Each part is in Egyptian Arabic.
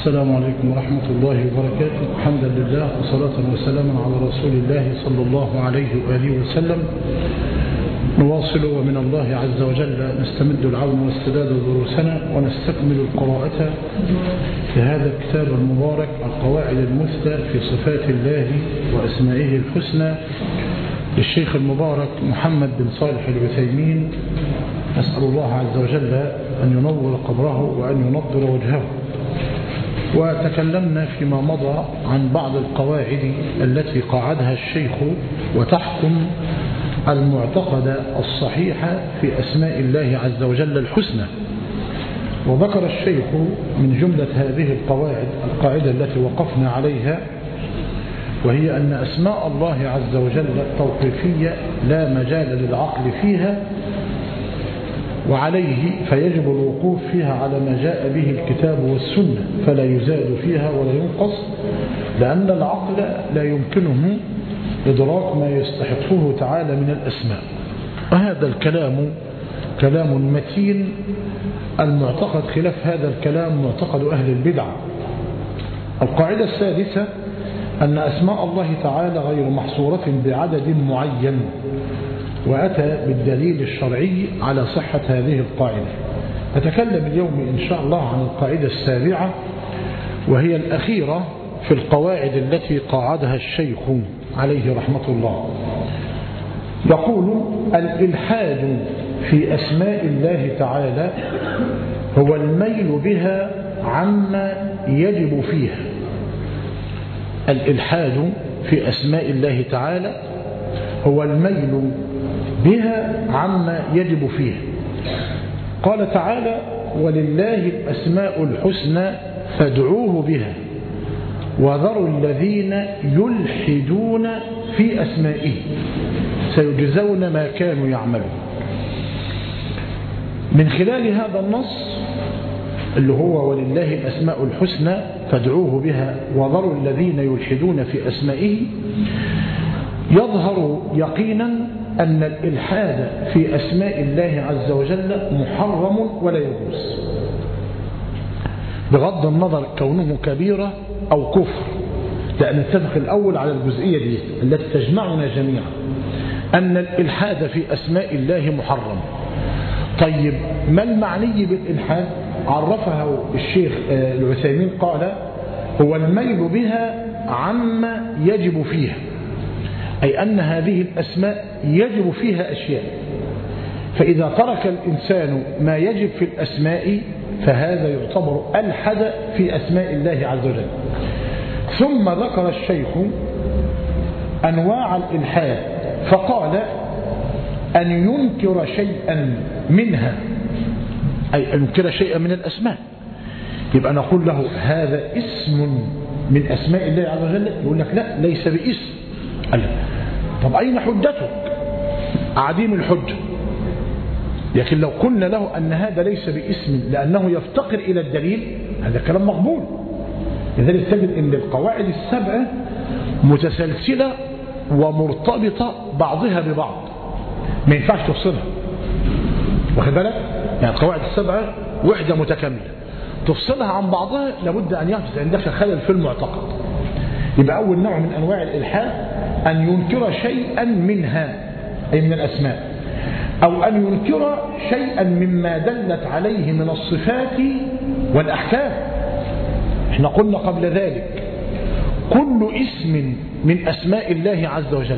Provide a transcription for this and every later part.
السلام عليكم ورحمة الله وبركاته حمدا لله وصلاة وسلاما على رسول الله صلى الله عليه وآله وسلم نواصل ومن الله عز وجل نستمد العون والسداد دروسنا ونستكمل القراءة في هذا الكتاب المبارك القواعد المثلى في صفات الله وأسمائه الحسنى للشيخ المبارك محمد بن صالح العثيمين نسأل الله عز وجل أن ينور قبره وأن ينظر وجهه وتكلمنا فيما مضى عن بعض القواعد التي قاعدها الشيخ وتحكم المعتقد الصحيح في أسماء الله عز وجل الحسنى وذكر الشيخ من جملة هذه القواعد القاعدة التي وقفنا عليها وهي أن أسماء الله عز وجل توقيفية لا مجال للعقل فيها وعليه فيجب الوقوف فيها على ما جاء به الكتاب والسنة فلا يزاد فيها ولا ينقص لأن العقل لا يمكنه إدراك ما يستحقه تعالى من الأسماء وهذا الكلام كلام متين المعتقد خلاف هذا الكلام معتقد أهل البدع القاعدة السادسة أن أسماء الله تعالى غير محصورة بعدد معين وأتى بالدليل الشرعي على صحة هذه القاعدة نتكلم اليوم إن شاء الله عن القاعدة السابعة وهي الأخيرة في القواعد التي قاعدها الشيخ عليه رحمة الله يقول الإلحاد في أسماء الله تعالى هو الميل بها عما يجب فيها الإلحاد في أسماء الله تعالى هو الميل بها عما يجب فيها قال تعالى ولله الأسماء الحسنى فادعوه بها وذروا الذين يلحدون في أسمائه سيجزون ما كانوا يعملون من خلال هذا النص اللي هو ولله الأسماء الحسنى فادعوه بها وذروا الذين يلحدون في أسمائه يظهر يقينا أن الإلحاد في أسماء الله عز وجل محرم ولا يجوز بغض النظر كونه كبيرة أو كفر لأن نتفق الأول على الجزئية دي التي تجمعنا جميعا أن الإلحاد في أسماء الله محرم طيب ما المعني بالإلحاد عرفها الشيخ العثيمين قال هو الميل بها عما يجب فيها أي أن هذه الأسماء يجب فيها أشياء فإذا ترك الإنسان ما يجب في الأسماء فهذا يعتبر ألحد في أسماء الله عز وجل ثم ذكر الشيخ أنواع الإلحاد فقال أن ينكر شيئا منها أي أن ينكر شيئا من الأسماء يبقى نقول له هذا اسم من أسماء الله عز وجل يقول لك لا ليس باسم قال طب أين حجتك عديم الحجة لكن لو قلنا له أن هذا ليس باسم لأنه يفتقر إلى الدليل هذا كلام مقبول لذلك تجد أن القواعد السبعة متسلسلة ومرتبطة بعضها ببعض ما ينفعش تفصلها واخد بالك يعني القواعد السبعة وحدة متكاملة تفصلها عن بعضها لابد أن يحدث عندك خلل في المعتقد يبقى أول نوع من أنواع الإلحاد أن ينكر شيئا منها أي من الأسماء أو أن ينكر شيئا مما دلت عليه من الصفات والأحكام احنا قلنا قبل ذلك كل اسم من أسماء الله عز وجل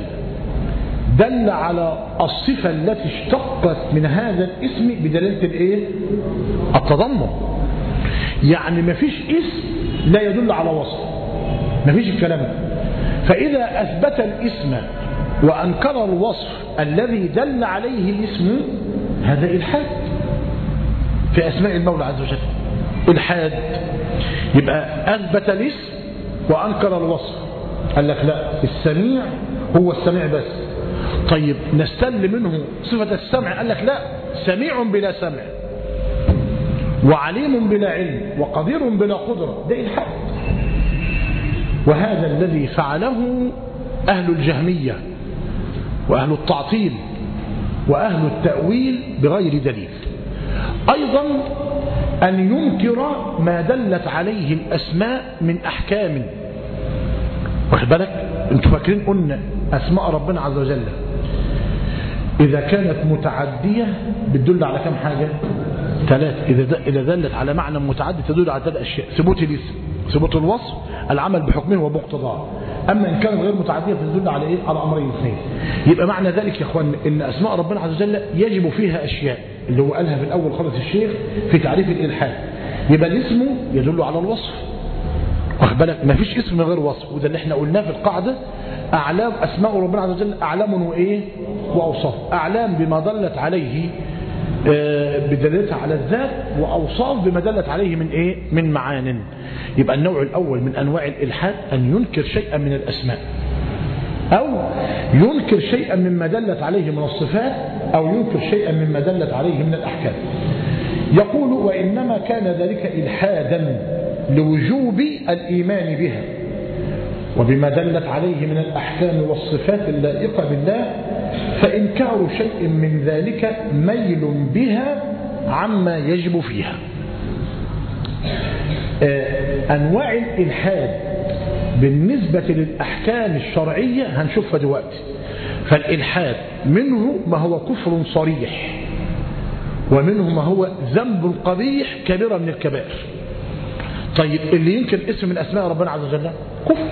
دل على الصفة التي اشتقت من هذا الاسم بدلالة الايه التضمن يعني ما فيش اسم لا يدل على وصف ما فيش الكلام ده فإذا أثبت الاسم وأنكر الوصف الذي دل عليه الاسم هذا إلحاد في أسماء المولى عز وجل إلحاد يبقى أثبت الاسم وأنكر الوصف قال لك لا السميع هو السميع بس طيب نستل منه صفة السمع قال لك لا سميع بلا سمع وعليم بلا علم وقدير بلا قدرة ده إلحاد وهذا الذي فعله أهل الجهمية وأهل التعطيل وأهل التأويل بغير دليل أيضا أن ينكر ما دلت عليه الأسماء من أحكام واخد بالك انتوا فاكرين قلنا أسماء ربنا عز وجل إذا كانت متعدية بتدل على كم حاجة ثلاثة إذا إذا دلت على معنى متعدي تدل على ثلاث أشياء ثبوت الاسم ثبوت الوصف العمل بحكمه ومقتضاه أما إن كانت غير متعدية فتدل على إيه؟ على أمرين اثنين يبقى معنى ذلك يا إخوان إن أسماء ربنا عز وجل يجب فيها أشياء اللي هو قالها في الأول خالص الشيخ في تعريف الإلحاد يبقى الاسم يدل على الوصف واخد بالك ما فيش اسم من غير وصف وده اللي احنا قلناه في القاعدة أعلام أسماء ربنا عز وجل أعلام وإيه وأوصاف أعلام بما دلت عليه بدلتها على الذات وأوصاف بما دلت عليه من إيه من معان يبقى النوع الأول من أنواع الإلحاد أن ينكر شيئا من الأسماء أو ينكر شيئا مما دلت عليه من الصفات أو ينكر شيئا مما دلت عليه من الأحكام يقول وإنما كان ذلك إلحادا لوجوب الإيمان بها وبما دلت عليه من الأحكام والصفات اللائقة بالله فإنكار شيء من ذلك ميل بها عما يجب فيها أنواع الإلحاد بالنسبة للأحكام الشرعية هنشوفها دلوقتي فالإلحاد منه ما هو كفر صريح ومنه ما هو ذنب قبيح كبيرة من الكبائر طيب اللي يمكن اسم من أسماء ربنا عز وجل كفر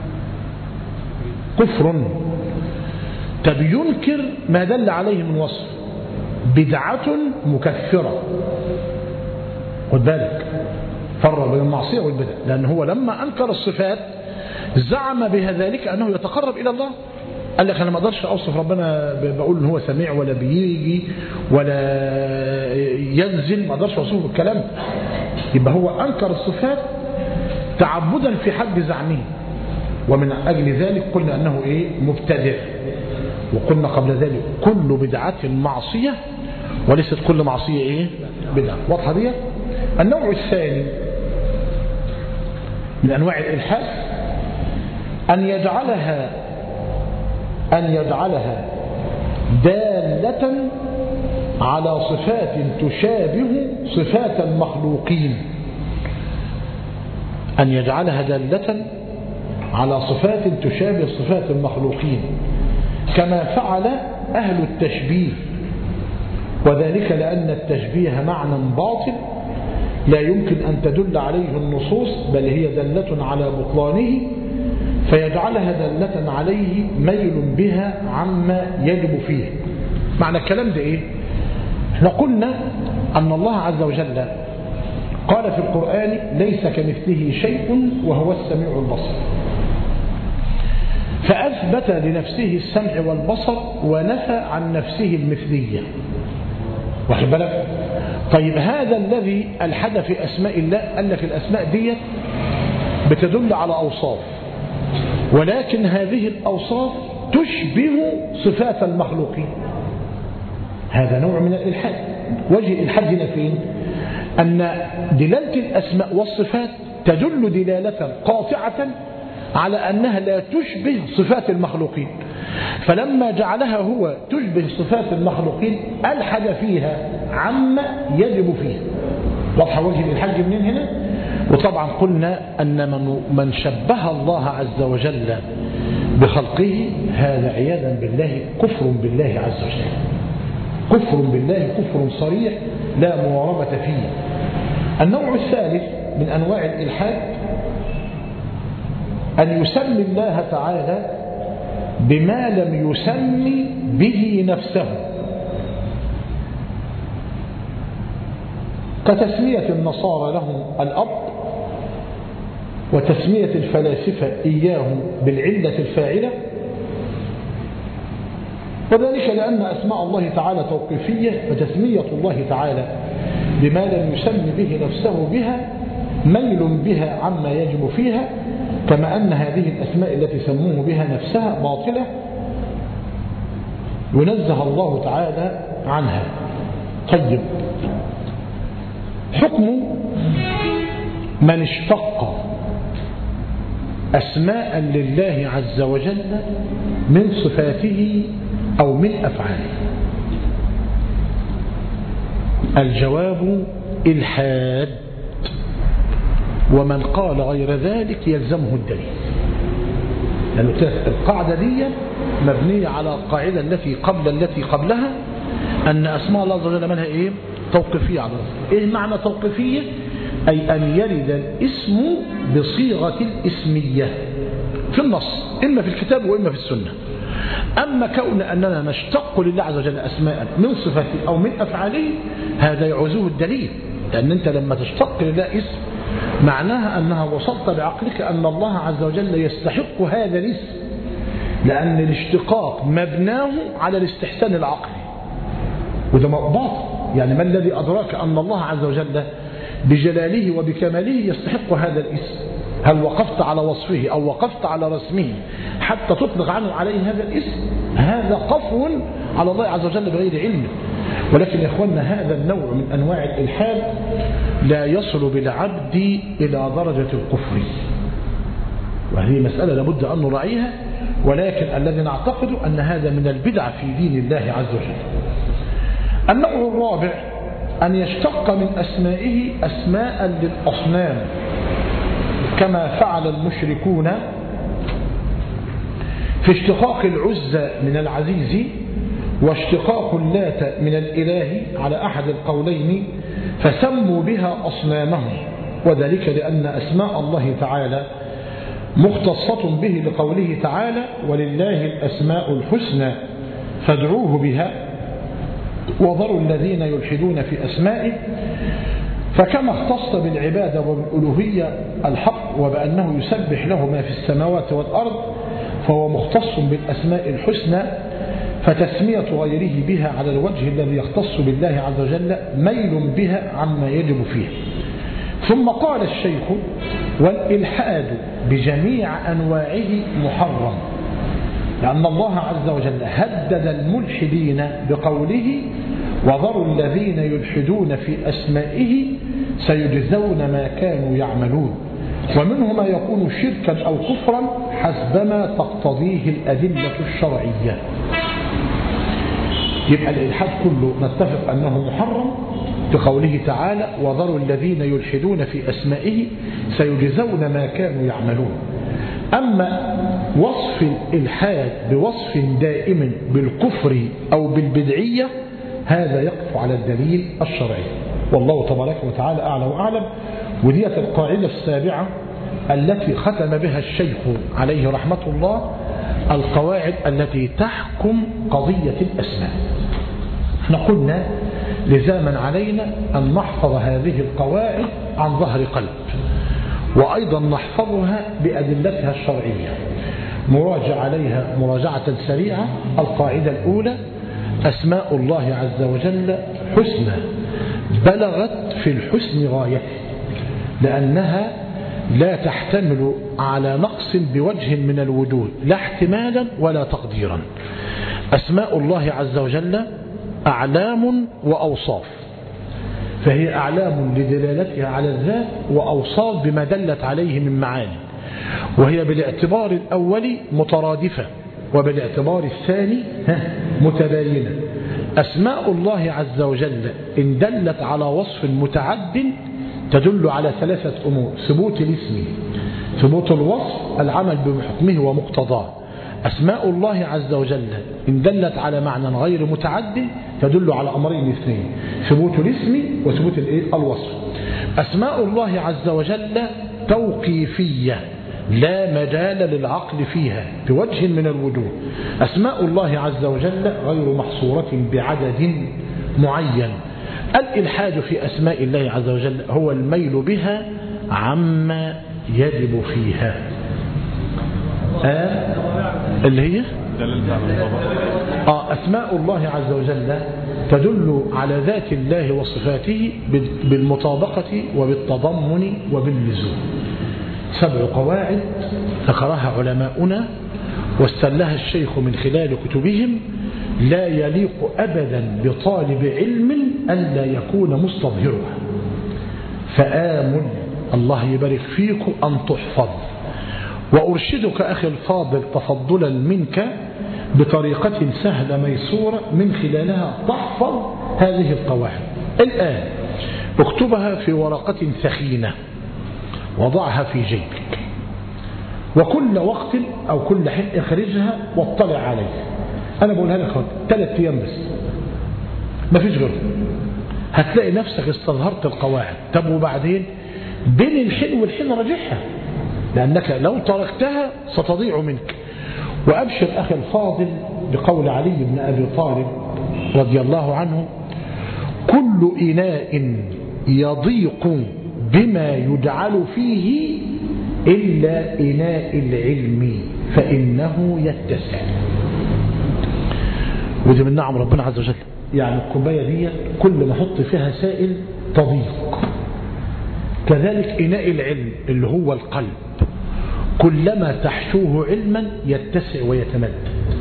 كفر طب ينكر ما دل عليه من وصف بدعة مكفرة خد بالك فرق بين المعصية والبدع لأن هو لما أنكر الصفات زعم بها ذلك أنه يتقرب إلى الله قال لك أنا ما أقدرش أوصف ربنا بقول إن هو سميع ولا بيجي ولا ينزل ما أقدرش أوصفه بالكلام يبقى هو أنكر الصفات تعبدا في حد زعمه ومن أجل ذلك قلنا أنه إيه مبتدع وقلنا قبل ذلك كل بدعة معصية وليست كل معصية إيه بدعة واضحة دي النوع الثاني من أنواع الإلحاد أن يجعلها أن يجعلها دالة على صفات تشابه صفات المخلوقين أن يجعلها دالة على صفات تشابه صفات المخلوقين كما فعل أهل التشبيه وذلك لأن التشبيه معنى باطل لا يمكن أن تدل عليه النصوص بل هي دلة على بطلانه فيجعلها دلة عليه ميل بها عما يجب فيه معنى الكلام ده إيه احنا قلنا أن الله عز وجل قال في القرآن ليس كمثله شيء وهو السميع البصر فأثبت لنفسه السمع والبصر ونفى عن نفسه المثلية واخد بالك طيب هذا الذي ألحد في أسماء الله قال لك الأسماء دي بتدل على أوصاف ولكن هذه الأوصاف تشبه صفات المخلوقين هذا نوع من الإلحاد وجه الإلحاد هنا فين أن دلالة الأسماء والصفات تدل دلالة قاطعة على أنها لا تشبه صفات المخلوقين فلما جعلها هو تشبه صفات المخلوقين ألحد فيها عما يجب فيها واضحة وجه الحج منين هنا وطبعا قلنا أن من, من شبه الله عز وجل بخلقه هذا عياذا بالله كفر بالله عز وجل كفر بالله كفر صريح لا مواربة فيه النوع الثالث من أنواع الإلحاد أن يسمي الله تعالى بما لم يسمي به نفسه كتسمية النصارى لهم الأب وتسمية الفلاسفة إياه بالعلة الفاعلة وذلك لأن أسماء الله تعالى توقيفية فتسمية الله تعالى بما لم يسم به نفسه بها ميل بها عما يجب فيها كما أن هذه الأسماء التي سموه بها نفسها باطلة ينزه الله تعالى عنها طيب حكم من اشتق أسماء لله عز وجل من صفاته أو من أفعاله الجواب إلحاد ومن قال غير ذلك يلزمه الدليل لأن القاعدة دي مبنية على القاعدة التي قبل التي قبلها أن أسماء الله عز وجل منها إيه توقيفية على الله إيه معنى توقيفية أي أن يرد الاسم بصيغة الاسمية في النص إما في الكتاب وإما في السنة أما كون أننا نشتق لله عز وجل أسماء من صفاته أو من أفعاله هذا يعوزه الدليل لأن أنت لما تشتق لله اسم معناها أنها وصلت بعقلك أن الله عز وجل يستحق هذا الاسم لأن الاشتقاق مبناه على الاستحسان العقلي وده باطل يعني ما الذي أدراك أن الله عز وجل بجلاله وبكماله يستحق هذا الاسم هل وقفت على وصفه أو وقفت على رسمه حتى تطلق عنه عليه هذا الاسم هذا قفو على الله عز وجل بغير علم ولكن يا اخوانا هذا النوع من أنواع الإلحاد لا يصل بالعبد إلى درجة الكفر وهذه مسألة لابد أن نراعيها ولكن الذي نعتقد أن هذا من البدع في دين الله عز وجل النوع الرابع أن يشتق من أسمائه أسماء للأصنام كما فعل المشركون في اشتقاق العزة من العزيز واشتقاق اللات من الإله على أحد القولين فسموا بها أصنامهم وذلك لأن أسماء الله تعالى مختصة به لقوله تعالى ولله الأسماء الحسنى فادعوه بها وذروا الذين يلحدون في أسمائه فكما اختص بالعبادة وبالألوهية الحق وبأنه يسبح له ما في السماوات والأرض فهو مختص بالأسماء الحسنى فتسمية غيره بها على الوجه الذي يختص بالله عز وجل ميل بها عما يجب فيه ثم قال الشيخ والإلحاد بجميع أنواعه محرم لأن الله عز وجل هدد الملحدين بقوله وذروا الذين يلحدون في أسمائه سيجزون ما كانوا يعملون ومنه ما يكون شركا أو كفرا حسبما تقتضيه الأدلة الشرعية يبقى الإلحاد كله نتفق أنه محرم بقوله تعالى وذروا الذين يلحدون في أسمائه سيجزون ما كانوا يعملون أما وصف الإلحاد بوصف دائم بالكفر أو بالبدعية هذا يقف على الدليل الشرعي والله تبارك وتعالى أعلى وأعلم ودية القاعدة السابعة التي ختم بها الشيخ عليه رحمة الله القواعد التي تحكم قضية الأسماء احنا قلنا لزاما علينا أن نحفظ هذه القواعد عن ظهر قلب وأيضا نحفظها بأدلتها الشرعية مراجع عليها مراجعة سريعة القاعدة الأولى أسماء الله عز وجل حسنى بلغت في الحسن غايته لأنها لا تحتمل على نقص بوجه من الوجود لا احتمالا ولا تقديرا أسماء الله عز وجل أعلام وأوصاف فهي أعلام لدلالتها على الذات وأوصاف بما دلت عليه من معاني وهي بالاعتبار الأول مترادفة وبالاعتبار الثاني متباينة أسماء الله عز وجل إن دلت على وصف متعد تدل على ثلاثة أمور ثبوت الاسم ثبوت الوصف العمل بحكمه ومقتضاه أسماء الله عز وجل إن دلت على معنى غير متعد تدل على أمرين اثنين ثبوت الاسم وثبوت الوصف أسماء الله عز وجل توقيفية لا مجال للعقل فيها بوجه من الوجوه أسماء الله عز وجل غير محصورة بعدد معين الإلحاد في أسماء الله عز وجل هو الميل بها عما يجب فيها آه اللي هي آه أسماء الله عز وجل تدل على ذات الله وصفاته بالمطابقة وبالتضمن وباللزوم سبع قواعد ذكرها علماؤنا واستلها الشيخ من خلال كتبهم لا يليق أبدا بطالب علم ألا يكون مستظهرها فآمل الله يبارك فيكم أن تحفظ وأرشدك أخي الفاضل تفضلا منك بطريقة سهلة ميسورة من خلالها تحفظ هذه القواعد الآن اكتبها في ورقة ثخينة وضعها في جيبك وكل وقت أو كل حين اخرجها واطلع عليها أنا بقولها لك ثلاث أيام بس ما فيش غيره هتلاقي نفسك استظهرت القواعد طب وبعدين بين الحين والحين راجعها لأنك لو تركتها ستضيع منك وأبشر أخي الفاضل بقول علي بن أبي طالب رضي الله عنه كل إناء يضيق بما يجعل فيه إلا إناء العلم فإنه يتسع ودي من نعم ربنا عز وجل يعني الكوباية دي كل ما احط فيها سائل تضيق كذلك إناء العلم اللي هو القلب كلما تحشوه علما يتسع ويتمدد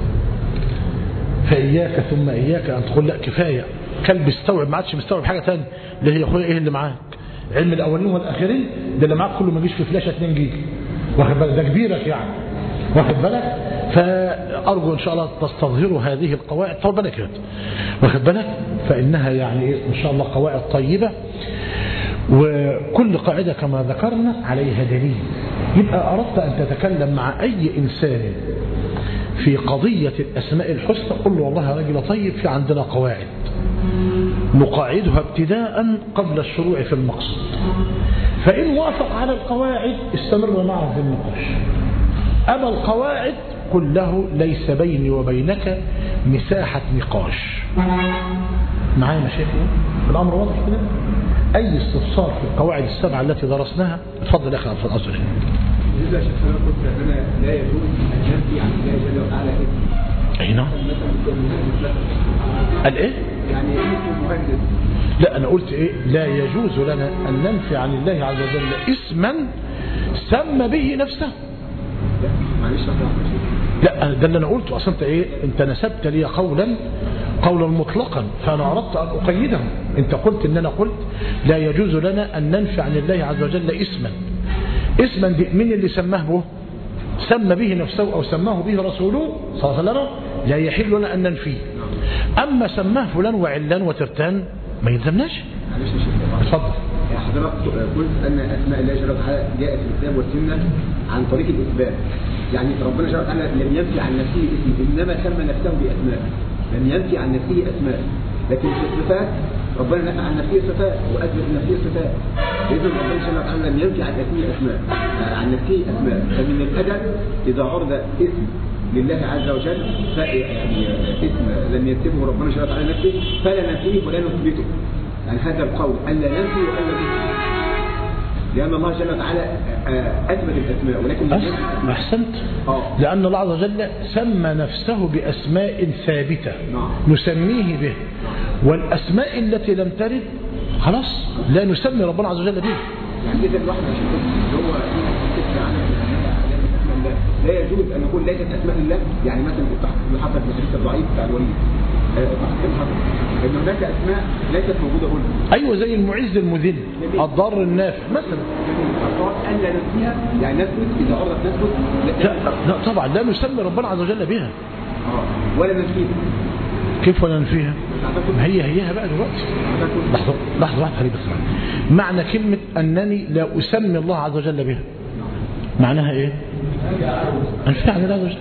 فإياك ثم إياك أن تقول لا كفاية كلب استوعب ما عادش مستوعب حاجة تانية اللي هي أخويا إيه اللي معاك علم الأولين والآخرين ده اللي معاك كله ما يجيش في فلاشة 2 جيجا واخد بالك ده كبيرك يعني واخد بالك فأرجو إن شاء الله تستظهروا هذه القواعد طول بالك كده واخد بالك فإنها يعني إن شاء الله قواعد طيبة وكل قاعدة كما ذكرنا عليها دليل يبقى أردت أن تتكلم مع أي إنسان في قضية الأسماء الحسنى قل له والله يا راجل طيب في عندنا قواعد نقاعدها ابتداء قبل الشروع في المقصد فإن وافق على القواعد استمر معه في النقاش أما القواعد قل له ليس بيني وبينك مساحة نقاش معايا مشايخ الأمر واضح كده أي استفسار في القواعد السبعة التي درسناها اتفضل يا أخي عبد الأزهر بالنسبه يا شيخ انا قلت ان انا لا يجوز ان ينفي عن الله جل وعلا اسم أي نعم مثلا يكون مهندس مثلا قال إيه يعني ايه يكون مهندس لا أنا قلت إيه لا يجوز لنا أن ننفي عن الله عز وجل اسما سمى به نفسه لا معلش اشرح يا شيخ لا ده اللي أنا قلته أصلا أنت إيه أنت نسبت لي قولا قولا مطلقا فأنا أردت أن أقيده أنت قلت إن أنا قلت لا يجوز لنا أن ننفي عن الله عز وجل اسما اسما دي مين اللي سماه به سمى به نفسه أو سماه به رسوله صلى الله عليه وسلم لا يحل لنا أن ننفيه أما سماه فلان وعلان وترتان ما يلزمناش معلش يا شيخ اتفضل يعني حضرتك قلت ان اسماء الله جل وعلا جاءت في الكتاب والسنه عن طريق الاثبات يعني ربنا جل وعلا لم ينفي عن نفسه اسم انما سمى نفسه باسماء لم ينفي عن نفسه اسماء لكن في الصفات ربنا نفى عن نفسه صفات واثبت لنفسه صفات اذا ربنا جل وعلا لم ينفي عن نفسه اسماء عن نفسه اسماء فمن الادب اذا عرض اسم لله عز وجل ف- يعني اسم لم يكتبه ربنا جل وعلا نفسه فلا نفيه ولا نثبته يعني هذا القول ألا ننفي وألا نثبت لأن الله جل وعلا آه، أثبت الأسماء ولكن لم بس يثبت أحسنت آه. لأن الله عز وجل سمى نفسه بأسماء ثابتة نعم. نسميه به والأسماء التي لم ترد خلاص لا نسمي ربنا عز وجل به يعني إذا الواحد عشان اللي هو في كتب عن أسماء الله لا يجوز أن نقول ليست أسماء الله يعني مثلا التحقيق حصل في الحديث الضعيف بتاع الوليد آه، التحقيق حصل إن هناك أسماء ليست موجودة هنا أيوة زي المعز المذل الضار النافع مثلا الأفكار ألا نثبتها يعني نثبت إذا أردت نثبت لا, لا طبعا لا نسمي ربنا عز وجل بها آه، ولا نثبتها كيف ولا ننفيها ما هي هيها بقى دلوقتي لحظة لحظة واحدة خليك بس معنى كلمة أنني لا أسمي الله عز وجل بها معناها إيه أنفيها عن الله عز وجل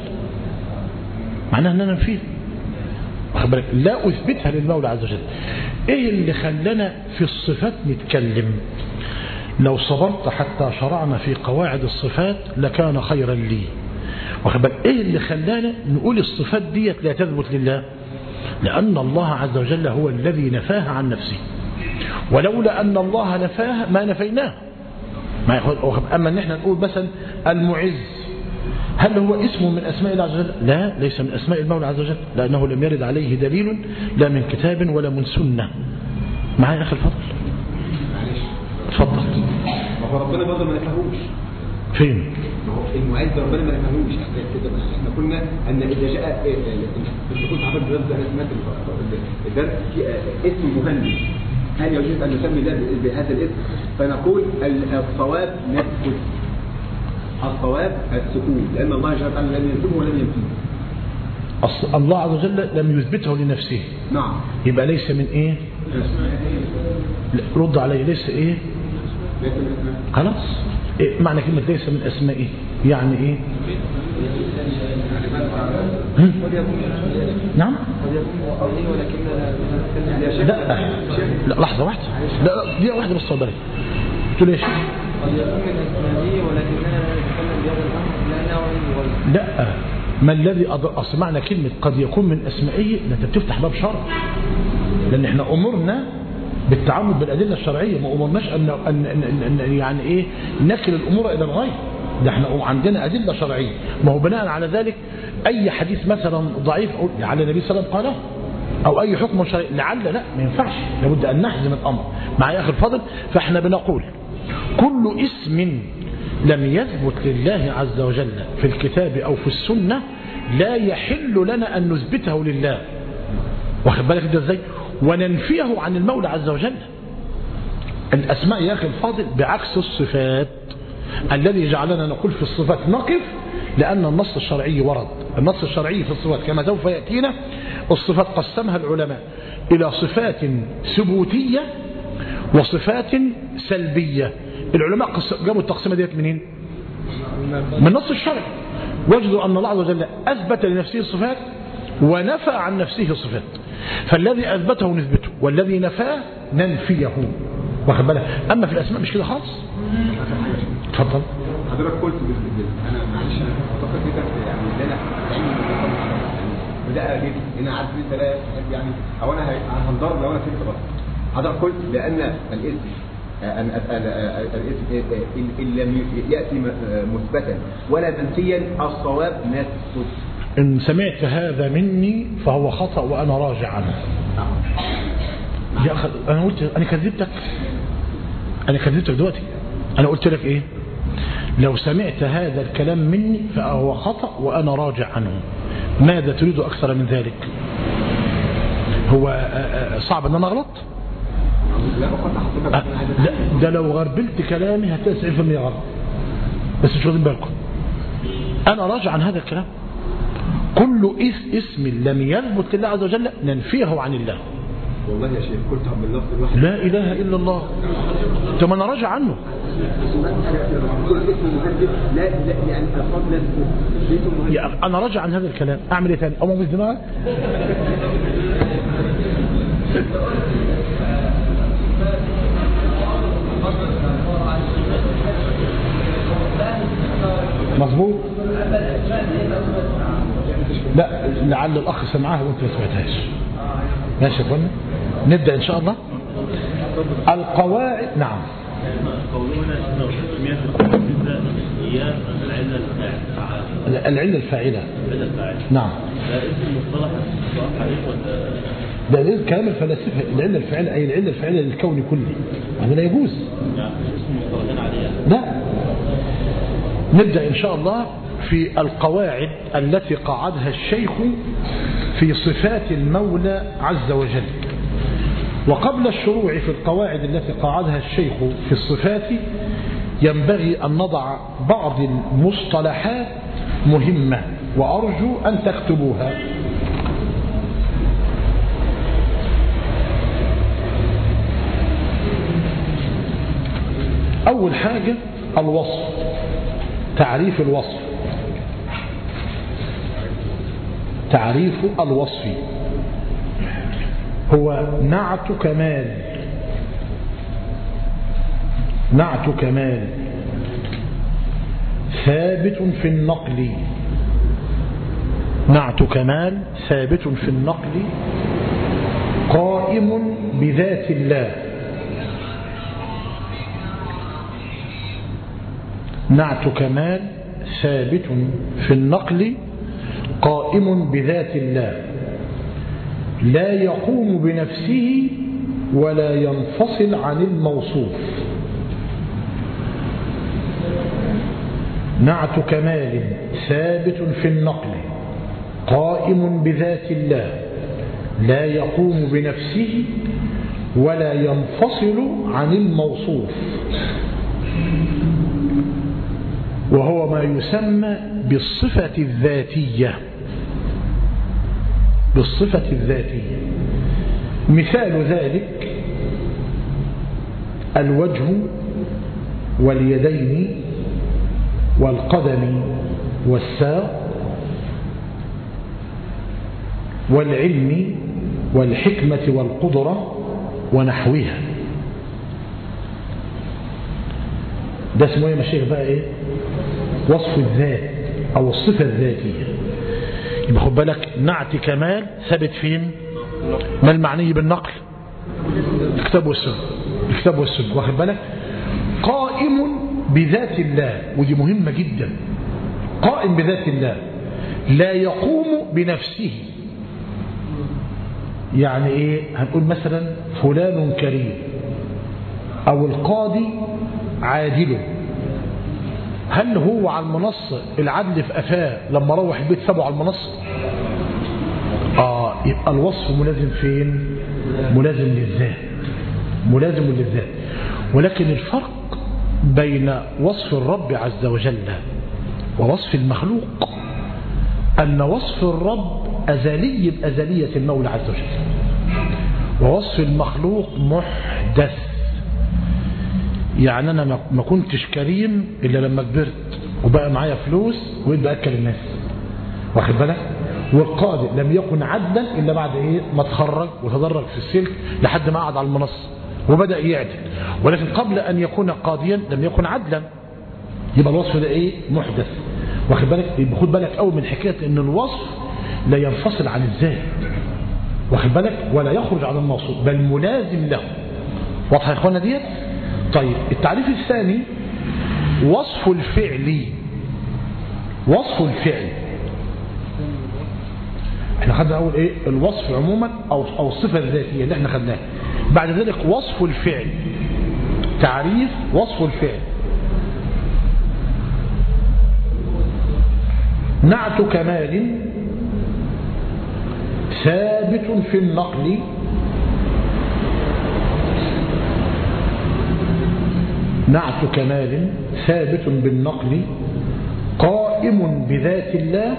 معناها أن أنا أنفيها واخد بالك لا أثبتها للمولى عز وجل إيه اللي خلانا في الصفات نتكلم لو صبرت حتى شرعنا في قواعد الصفات لكان خيرا لي واخد بالك إيه اللي خلانا نقول الصفات ديت لا تثبت لله لأن الله عز وجل هو الذي نفاها عن نفسه ولولا أن الله نفاها ما نفيناه ما ياخد أما أن احنا نقول مثلا المعز هل هو اسم من أسماء الله عز وجل لا ليس من أسماء المولى عز وجل لأنه لم يرد عليه دليل لا من كتاب ولا من سنة معايا أخي الفضل معلش اتفضل ما هو ربنا برضه ما نفهوش فين ما هو المعز ربنا ما نفهوش احنا كده احنا قلنا ان اذا جاء إيه، إيه، انت كنت حاطط الدرس ده انا سمعت الدرس في آه، اسم مهندس هل يجوز ان نسمي ده بهذا الاسم فنقول ال- الصواب نسكت الصواب السكوت لان الله جل وعلا لم ينسبه ولم ينفيه أصل الله عز وجل لم يثبته لنفسه نعم يبقى ليس من ايه لا، رد علي ليس ايه ليس من اسماء خلاص إيه معنى كلمة ليس من أسمائه يعني إيه هم؟ نعم يعني يا شيخ لا لا لحظة واحدة لا لا دقيقة واحدة بس صبري قلت له يا شيخ قد يكون من أسمائه ولكننا لا نتكلم بهذا الأمر لأنه غير لا ما الذي أض- أصل معنى كلمة قد يكون من أسمائه ده أنت بتفتح باب شرع لأن احنا أمرنا بالتعامل بالأدلة الشرعية ما أمرناش أن, أن, أن, أن, أن يعني إيه نكل الأمور إلى الغير ده احنا عندنا أدلة شرعية ما هو بناء على ذلك أي حديث مثلا ضعيف أو على النبي صلى الله عليه وسلم قاله أو أي حكم شرعي لعل لا ما ينفعش لابد أن نحزم الأمر مع يا أخي الفضل فاحنا بنقول كل اسم لم يثبت لله عز وجل في الكتاب أو في السنة لا يحل لنا أن نثبته لله واخد بالك ده ازاي وننفيه عن المولى عز وجل الأسماء يا أخي الفاضل بعكس الصفات الذي جعلنا نقول في الصفات نقف لأن النص الشرعي ورد النص الشرعي في الصفات كما سوف يأتينا الصفات قسمها العلماء إلى صفات ثبوتية وصفات سلبية العلماء قس- جابوا التقسيمة ديت منين من النص الشرعي وجدوا أن الله عز وجل أثبت لنفسه صفات ونفى عن نفسه صفات فالذي أثبته نثبته والذي نفاه ننفيه واخد بالك أما في الأسماء مش كده خالص اتفضل حضرتك قلت بال- بال- انا معلش انا فكرت كده في- يعني ان انا يعني وده اجيب انا عارف ان انت لا تحب يعني او انا ه- هنضرب لو انا فهمت غلط حضرتك قلت لان الاسم آه، أن أن- آه، الاسم آه، آه، إن إن لم يأتي م- آه، مثبتا ولا منفيا الصواب نثبت إن سمعت هذا مني فهو خطأ وأنا راجع عنه يا أخي أنا قلت أنا كذبتك أنا كذبتك دلوقتي أنا قلت لك إيه لو سمعت هذا الكلام مني فهو خطأ وأنا راجع عنه ماذا تريد أكثر من ذلك هو آه، آه، صعب أن أنا أغلط لا بقول لحضرتك آه، أنا عايز ده, ده لو غربلت كلامي هتلاقي 90% غلط بس مش واخدين بالكم أنا راجع عن هذا الكلام كل اس- اسم لم يثبت لله عز وجل ننفيه عن الله والله يا شيخ قلت من لفظ الواحد لا إله إلا الله طب أنا راجع عنه كل اسم مكذب لا لا يعني الفاظ لا تثبت ليس مهم. يا أخي أنا راجع عن هذا الكلام أعمل إيه تاني أو مش دماغك مظبوط لا لعل الأخ سمعها وأنت ما سمعتهاش ماشي يا اخوانا نبدأ إن شاء الله القواعد نعم قولنا انه تسمية القاعدة هي العلة الفاعلة العلة الفاعلة العلة الفاعلة نعم ده اسم مصطلح صح عليك ولا ده ليه كلام الفلاسفة العلة الفاعلة أي العلة الفاعلة للكون كله هذا لا يجوز يعني اسم مصطلحين عليها لا نبدأ إن شاء الله في القواعد التي قاعدها الشيخ في صفات المولى عز وجل وقبل الشروع في القواعد التي قاعدها الشيخ في الصفات ينبغي أن نضع بعض المصطلحات مهمة وأرجو أن تكتبوها أول حاجة الوصف تعريف الوصف تعريف الوصف هو نعت كمال نعت كمال ثابت في النقل نعت كمال ثابت في النقل قائم بذات الله نعت كمال ثابت في النقل قائم بذات الله لا يقوم بنفسه ولا ينفصل عن الموصوف نعت كمال ثابت في النقل قائم بذات الله لا يقوم بنفسه ولا ينفصل عن الموصوف وهو ما يسمى بالصفة الذاتية بالصفة الذاتية مثال ذلك الوجه واليدين والقدم والساق والعلم والحكمة والقدرة ونحوها ده اسمه ايه يا مشايخ بقى ايه وصف الذات او الصفة الذاتية يبقى خد بالك نعت كمال ثابت فين ما المعني بالنقل الكتاب والسنة الكتاب والسنة واخد بالك قائم بذات الله ودي مهمة جدا قائم بذات الله لا يقوم بنفسه يعني ايه هنقول مثلا فلان كريم او القاضي عادل هل هو على المنصة العدل في أفاه لما روح البيت سابه على المنصة آه يبقى الوصف ملازم فين ملازم للذات ملازم للذات ولكن الفرق بين وصف الرب عز وجل ووصف المخلوق أن وصف الرب أزلي بأزلية المولى عز وجل ووصف المخلوق محدث يعني أنا ما كنتش كريم إلا لما كبرت وبقى معايا فلوس وإيه بأكل الناس واخد بالك والقاضي لم يكن عدلا إلا بعد إيه ما تخرج وتدرج في السلك لحد ما قعد على المنصة وبدأ يعدل ولكن قبل أن يكون قاضيا لم يكن عدلا يبقى الوصف ده إيه محدث واخد بالك يبقى خد بالك قوي من حكاية إن الوصف لا ينفصل عن الذات واخد بالك ولا يخرج عن الموصوف بل ملازم له واضحة يا إخوانا ديت طيب التعريف الثاني وصف الفعل وصف الفعل احنا خدنا اول ايه الوصف عموما او او الصفه الذاتيه اللي احنا خدناها بعد ذلك وصف الفعل تعريف وصف الفعل نعت كمال ثابت في النقل نعت كمال ثابت بالنقل قائم بذات الله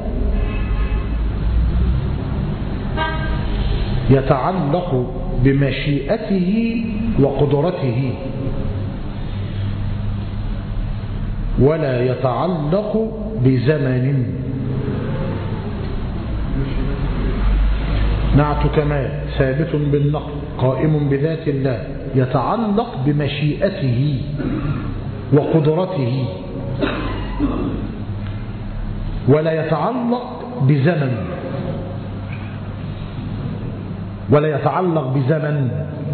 يتعلق بمشيئته وقدرته ولا يتعلق بزمن نعت كمال ثابت بالنقل قائم بذات الله يتعلق بمشيئته وقدرته ولا يتعلق بزمن ولا يتعلق بزمن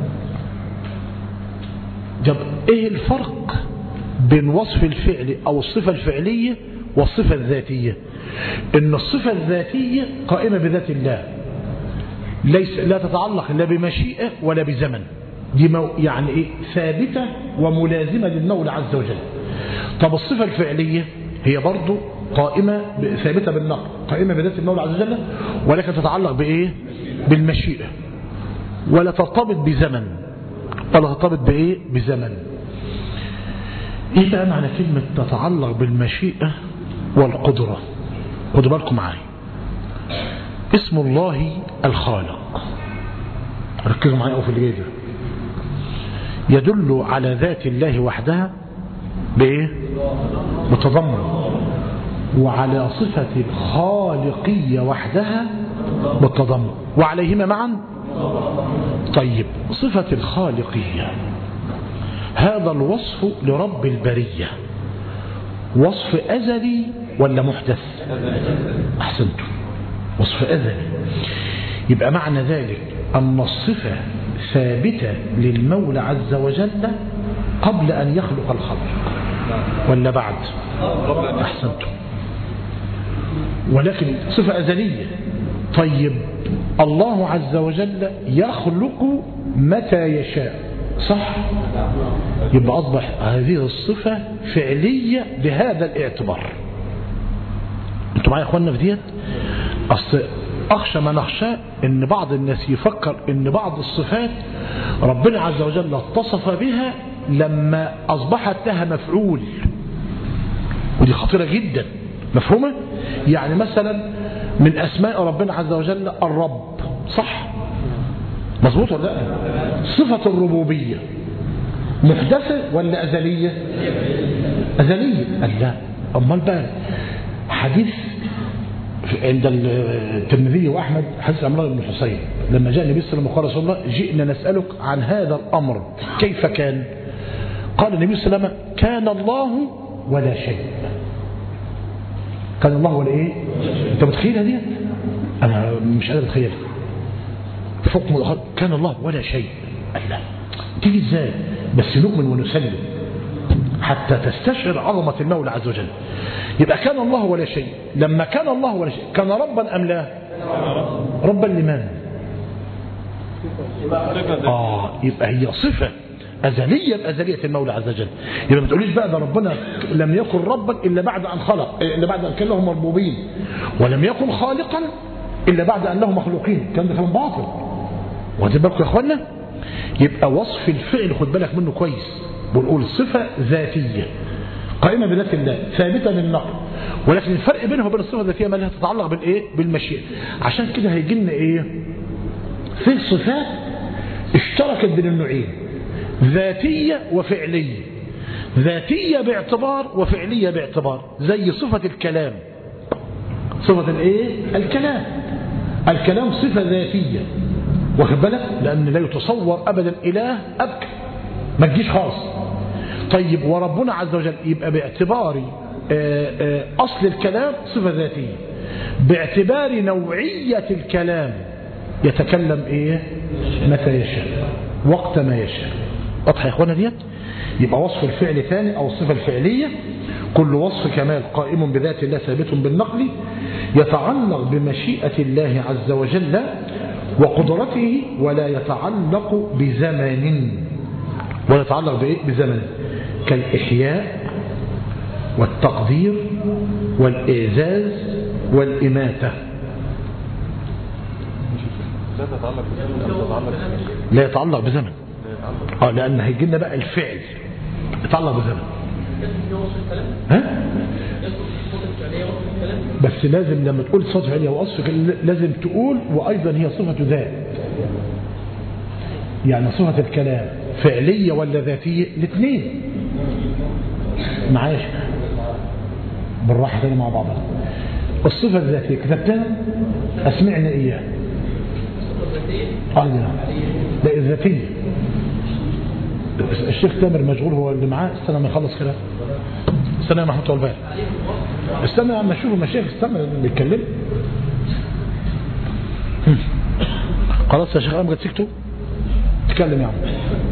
جب ايه الفرق بين وصف الفعل او الصفة الفعلية والصفة الذاتية ان الصفة الذاتية قائمة بذات الله ليس لا تتعلق لا بمشيئة ولا بزمن دي مو يعني ايه ثابتة وملازمة للمولى عز وجل طب الصفة الفعلية هي برضو قائمة ثابتة بالنقل قائمة بذات المولى عز وجل ولكن تتعلق بإيه بالمشيئة ولا ترتبط بزمن ولا ترتبط بإيه بزمن إيه بقى معنى كلمة تتعلق بالمشيئة والقدرة خدوا بالكم معايا اسم الله الخالق ركزوا معايا أو في اللي ده يدل على ذات الله وحدها بإيه بتضمن وعلى صفة الخالقية وحدها بالتضمن وعليهما معا طيب صفة الخالقية هذا الوصف لرب البرية وصف أزلي ولا محدث أحسنتم وصف أزلي يبقى معنى ذلك أن الصفة ثابتة للمولى عز وجل قبل أن يخلق الخلق ولا بعد أحسنتم ولكن صفة أزلية طيب الله عز وجل يخلق متى يشاء صح يبقى أصبح هذه الصفة فعلية بهذا الاعتبار انتوا معايا يا اخوانا في ديت اصل اخشى ما نخشى ان بعض الناس يفكر ان بعض الصفات ربنا عز وجل اتصف بها لما اصبحت لها مفعول ودي خطيرة جدا مفهومة يعني مثلا من أسماء ربنا عز وجل الرب صح مظبوط ولا لا صفة الربوبية محدثة ولا أزلية أزلية قال لا أمال بقى حديث في- عند الترمذي وأحمد حديث عمران بن الحصين لما جاء النبي صلى الله عليه وسلم وقال رسول الله جئنا نسألك عن هذا الأمر كيف كان قال النبي صلى الله عليه وسلم كان الله ولا شيء كان الله ولا ايه انت متخيلها دي انا مش قادر اتخيلها حكم الآخر كان الله ولا شيء قال لا تيجي ازاي بس نؤمن ونسلم حتى تستشعر عظمة المولى عز وجل يبقى كان الله ولا شيء لما كان الله ولا شيء كان ربا أم لا ربا لمن آه يبقى هي صفة أزلية بأزلية المولى عز وجل يبقى ما تقوليش بقى ده ربنا لم يكن ربا إلا بعد أن خلق إلا بعد أن كان له مربوبين ولم يكن خالقا إلا بعد أن له مخلوقين كان ده كلام باطل واخدين بالكم يا اخوانا يبقى وصف الفعل خد بالك منه كويس بنقول صفة ذاتية قائمة بذات الله ثابتة للنقل ولكن الفرق بينها وبين الصفة الذاتية ما لها تتعلق بالايه بالمشيئة عشان كده هيجي لنا ايه في صفات اشتركت بين النوعين ذاتية وفعلية ذاتية باعتبار وفعلية باعتبار زي صفة الكلام صفة الايه الكلام الكلام صفة ذاتية واخد بالك لأن لا يتصور أبدا إله أبكى ما تجيش خالص طيب وربنا عز وجل يبقى باعتبار آه، آه، أصل الكلام صفة ذاتية باعتبار نوعية الكلام يتكلم إيه متى يشاء وقت ما يشاء واضح يا إخوانا ديت يبقى وصف الفعل ثاني أو الصفة الفعلية كل وصف كمال قائم بذات الله ثابت بالنقل يتعلق بمشيئة الله عز وجل وقدرته ولا يتعلق بزمن ولا يتعلق بإيه؟ بزمن كالإحياء والتقدير والإعزاز والإماتة لا تتعلق بزمن أو تتعلق بشيء. لا يتعلق بزمن اه لأن هيجي لنا بقى الفعل يتعلق بزمن ها؟ بس لازم لما تقول صفة فعلية ووصف كده لازم تقول وأيضا هي صفة ذات يعني صفة الكلام فعلية ولا ذاتية الاثنين معاش بالراحة كده مع بعضها الصفة الذاتية كتبتها أسمعنا إياها اه دي نعم. لا الذاتية الشيخ تامر مشغول هو اللي معاه استنى ما يخلص كده استنى يا محمود طول استنى اما اشوف المشايخ استنى بيتكلم خلاص يا شيخ امجد سكتوا تكلم يا عم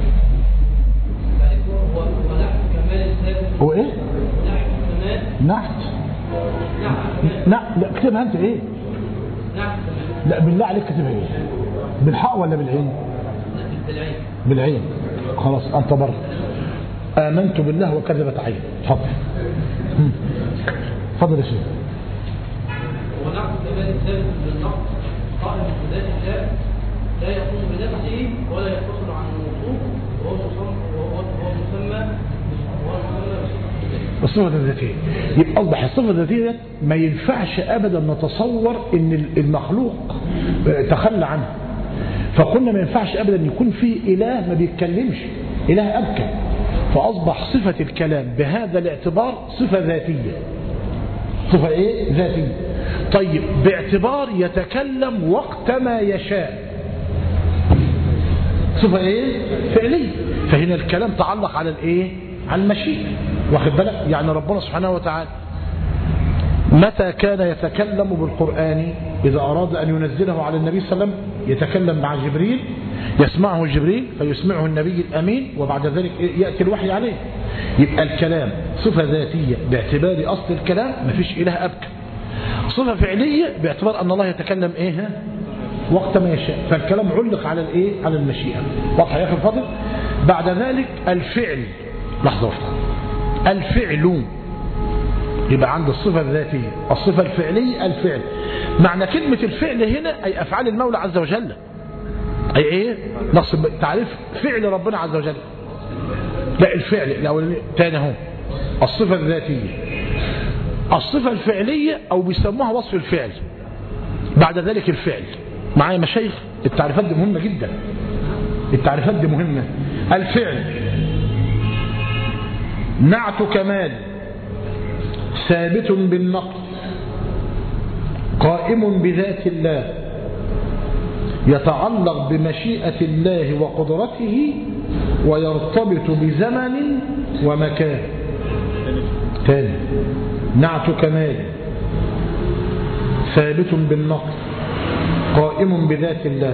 هو ايه نحت لا لا اكتبها انت ايه لا بالله عليك كتبها ايه بالحاء ولا بالعين بالعين خلاص انت بر امنت بالله وكذبت عين اتفضل مم. اتفضل يا شيخ ونحن كمان ثابت بالنقص قائم بذات الله لا يقوم بنفسه ولا ينفصل عن الموصوف وهو مسمى وهو وهو مسمى وهو مسمى الصفة الذاتية يبقى أصبح الصفة الذاتية ديت ما ينفعش أبدا نتصور إن المخلوق تخلى عنه فقلنا ما ينفعش أبدا يكون في إله ما بيتكلمش إله أبكى فأصبح صفة الكلام بهذا الاعتبار صفة ذاتية صفة إيه؟ ذاتية طيب باعتبار يتكلم وقت ما يشاء صفة ايه فعلية فهنا الكلام تعلق على الايه على المشيئة واخد بالك يعني ربنا سبحانه وتعالى متى كان يتكلم بالقرآن إذا أراد أن ينزله على النبي صلى الله عليه وسلم يتكلم مع جبريل يسمعه جبريل فيسمعه النبي الأمين وبعد ذلك يأتي الوحي عليه يبقى الكلام صفة ذاتية باعتبار أصل الكلام مفيش إله أبكى صفة فعلية باعتبار أن الله يتكلم إيه ها؟ وقت ما يشاء فالكلام علق على الايه على المشيئة واضح يا اخي الفاضل بعد ذلك الفعل لحظة واحدة الفعل يبقى عند الصفة الذاتية الصفة الفعلية الفعل معنى كلمة الفعل هنا أي أفعال المولى عز وجل أي إيه نص تعريف فعل ربنا عز وجل لا الفعل الأولاني تاني اهو الصفة الذاتية الصفة الفعلية أو بيسموها وصف الفعل بعد ذلك الفعل معايا مشايخ التعريفات دي مهمة جدا التعريفات دي مهمة الفعل نعت كمال ثابت بالنقص قائم بذات الله يتعلق بمشيئة الله وقدرته ويرتبط بزمن ومكان تاني نعت كمال ثابت بالنقص قائم بذات الله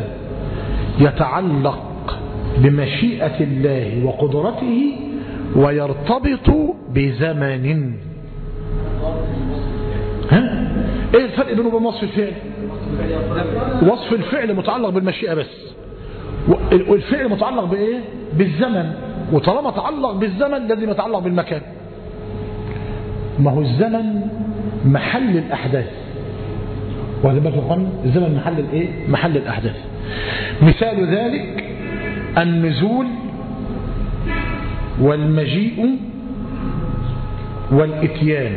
يتعلق بمشيئة الله وقدرته ويرتبط بزمن ها ايه الفرق بينه وبين وصف الفعل وصف الفعل متعلق بالمشيئة بس والفعل متعلق بايه بالزمن وطالما تعلق بالزمن لازم يتعلق بالمكان ما هو الزمن محل الاحداث واخد بالك يا اخوانا الزمن محل الايه محل الاحداث مثال ذلك النزول والمجيء والاتيان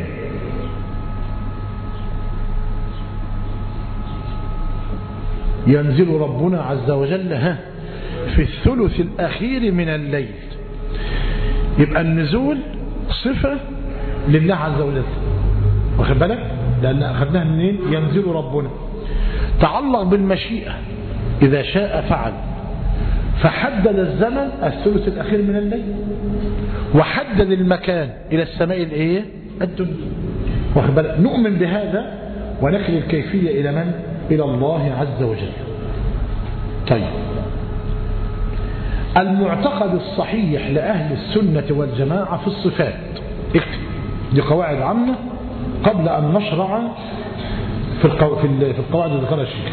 ينزل ربنا عز وجل ها في الثلث الأخير من الليل يبقى النزول صفة لله عز وجل واخد بالك لأن أخذناها منين ينزل ربنا تعلق بالمشيئة إذا شاء فعل فحدد الزمن الثلث الأخير من الليل وحدد المكان إلى السماء الإيه الدنيا واخد بالك نؤمن بهذا ونكل الكيفية إلى من إلى الله عز وجل طيب المعتقد الصحيح لأهل السنة والجماعة في الصفات اكتب دي قواعد عامة قبل أن نشرع في القو... في, ال... في القواعد اللي ذكرها الشيخ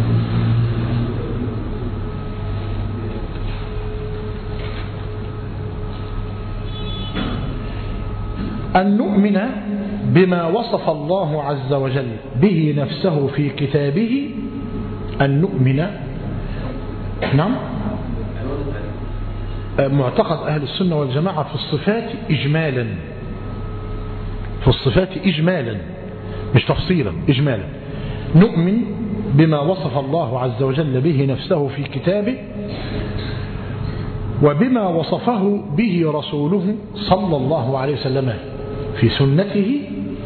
أن نؤمن بما وصف الله عز وجل به نفسه في كتابه أن نؤمن نعم معتقد أهل السنة والجماعة في الصفات إجمالا في الصفات إجمالا مش تفصيلا إجمالا نؤمن بما وصف الله عز وجل به نفسه في كتابه وبما وصفه به رسوله صلى الله عليه وسلم في سنته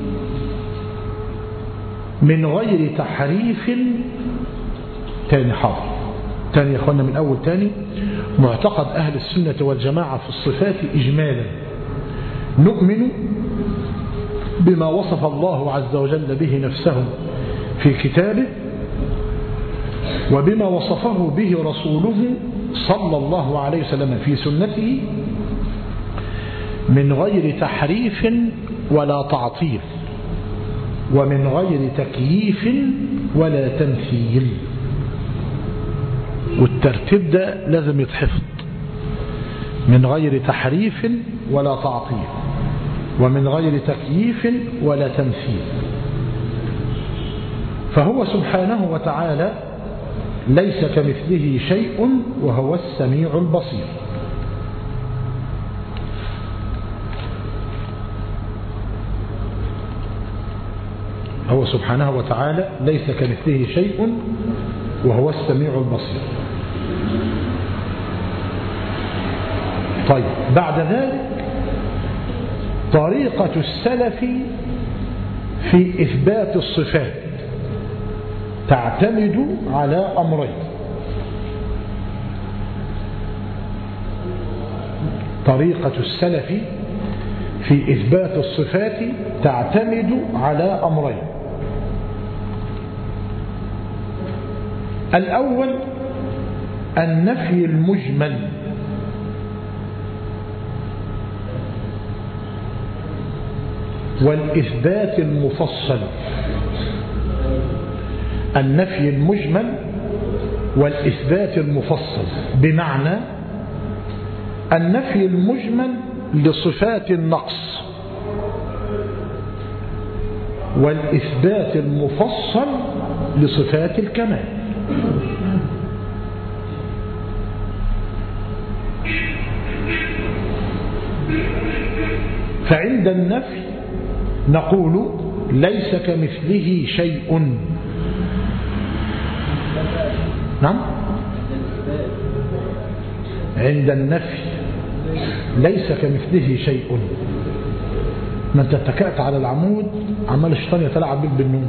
من غير تحريف تاني حاضر تاني يا اخوانا من اول تاني معتقد اهل السنة والجماعة في الصفات اجمالا نؤمن بما وصف الله عز وجل به نفسه في كتابه وبما وصفه به رسوله صلى الله عليه وسلم في سنته من غير تحريف ولا تعطيل ومن غير تكييف ولا تمثيل والترتيب ده لازم يتحفظ من غير تحريف ولا تعطيل ومن غير تكييف ولا تمثيل فهو سبحانه وتعالى ليس كمثله شيء وهو السميع البصير هو سبحانه وتعالى ليس كمثله شيء وهو السميع البصير طيب بعد ذلك طريقة السلف في إثبات الصفات تعتمد على أمرين طريقة السلف في إثبات الصفات تعتمد على أمرين الأول النفي المجمل والإثبات المفصل النفي المجمل والإثبات المفصل بمعنى النفي المجمل لصفات النقص والإثبات المفصل لصفات الكمال فعند النفي نقول ليس كمثله شيء نعم عند النفي ليس كمثله شيء ما انت اتكأت على العمود عمال الشيطان يتلاعب بك بالنوم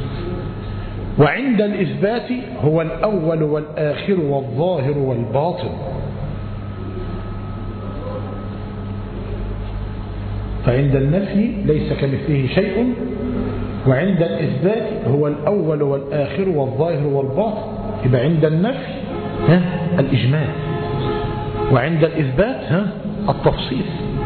وعند الإثبات هو الأول والآخر والظاهر والباطن فعند النفي ليس كمثله شيء وعند الإثبات هو الأول والآخر والظاهر والباطن يبقى عند النفي ها الإجمال وعند الإثبات ها التفصيل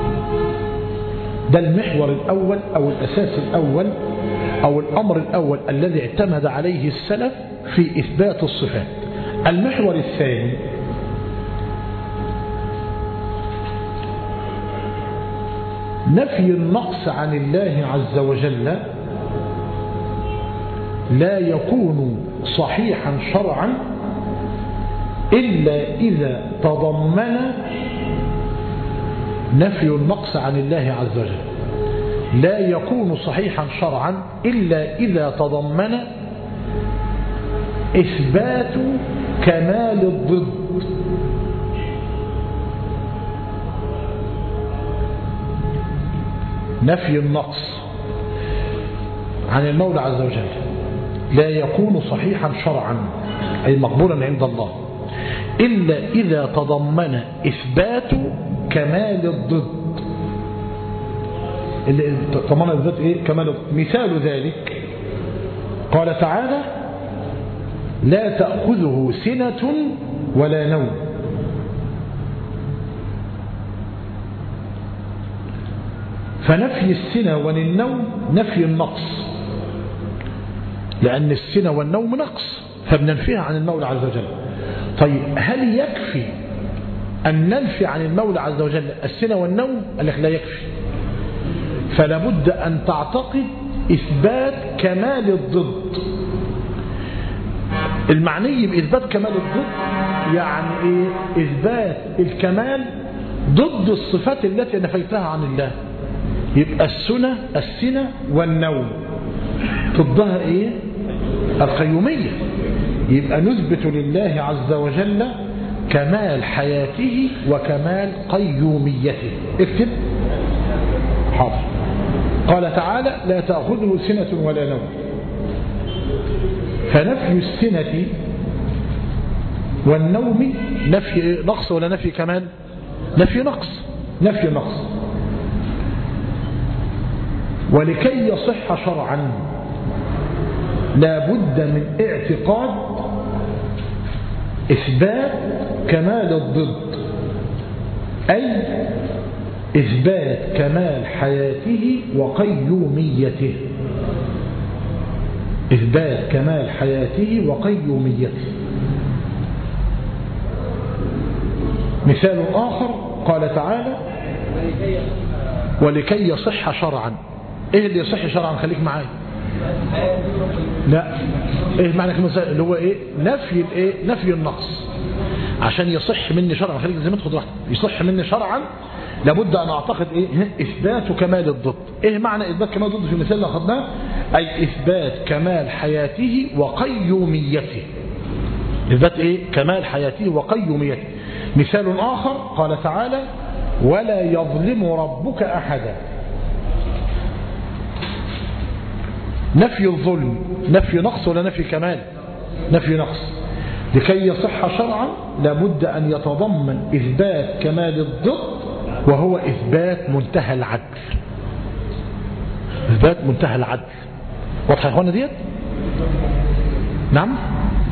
ده المحور الأول أو الأساس الأول أو الأمر الأول الذي اعتمد عليه السلف في إثبات الصفات المحور الثاني نفي النقص عن الله عز وجل لا يكون صحيحا شرعا إلا إذا تضمن نفي النقص عن الله عز وجل لا يكون صحيحا شرعا إلا إذا تضمن إثبات كمال الضد نفي النقص عن المولى عز وجل لا يكون صحيحا شرعا أي مقبولا عند الله إلا إذا تضمن إثبات كمال الضد اللي تضمن الذات إيه؟ كمال الضد. مثال ذلك قال تعالى لا تأخذه سنة ولا نوم فنفي السنة والنوم نفي النقص لأن السنة والنوم نقص فبننفيها عن المولى عز وجل طيب هل يكفي أن ننفي عن المولى عز وجل السنة والنوم قال لك لا يكفي فلا بد أن تعتقد إثبات كمال الضد المعني بإثبات كمال الضد يعني إيه؟ إثبات الكمال ضد الصفات التي نفيتها عن الله يبقى السنة السنة والنوم ضدها إيه القيومية يبقى نثبت لله عز وجل كمال حياته وكمال قيوميته اكتب حاضر قال تعالى لا تأخذه سنة ولا نوم فنفي السنة والنوم نفي نقص ولا نفي كمال نفي نقص نفي نقص ولكي يصح شرعا لا بد من اعتقاد إثبات كمال الضد أي إثبات كمال حياته وقيوميته إثبات كمال حياته وقيوميته مثال آخر قال تعالى ولكي يصح شرعا ايه اللي يصح شرعا خليك معايا لا ايه معنى كلمه اللي هو ايه نفي الايه نفي النقص عشان يصح مني شرعا خليك زي ما تاخد واحده يصح مني شرعا لابد ان اعتقد ايه اثبات كمال الضد ايه معنى اثبات كمال الضد في المثال اللي اخذناه اي اثبات كمال حياته وقيوميته اثبات ايه كمال حياته وقيوميته مثال اخر قال تعالى ولا يظلم ربك احدا نفي الظلم نفي نقص ولا نفي كمال نفي نقص لكي يصح شرعا لابد أن يتضمن إثبات كمال الضد وهو إثبات منتهى العدل إثبات منتهى العدل واضح يا اخوانا ديت نعم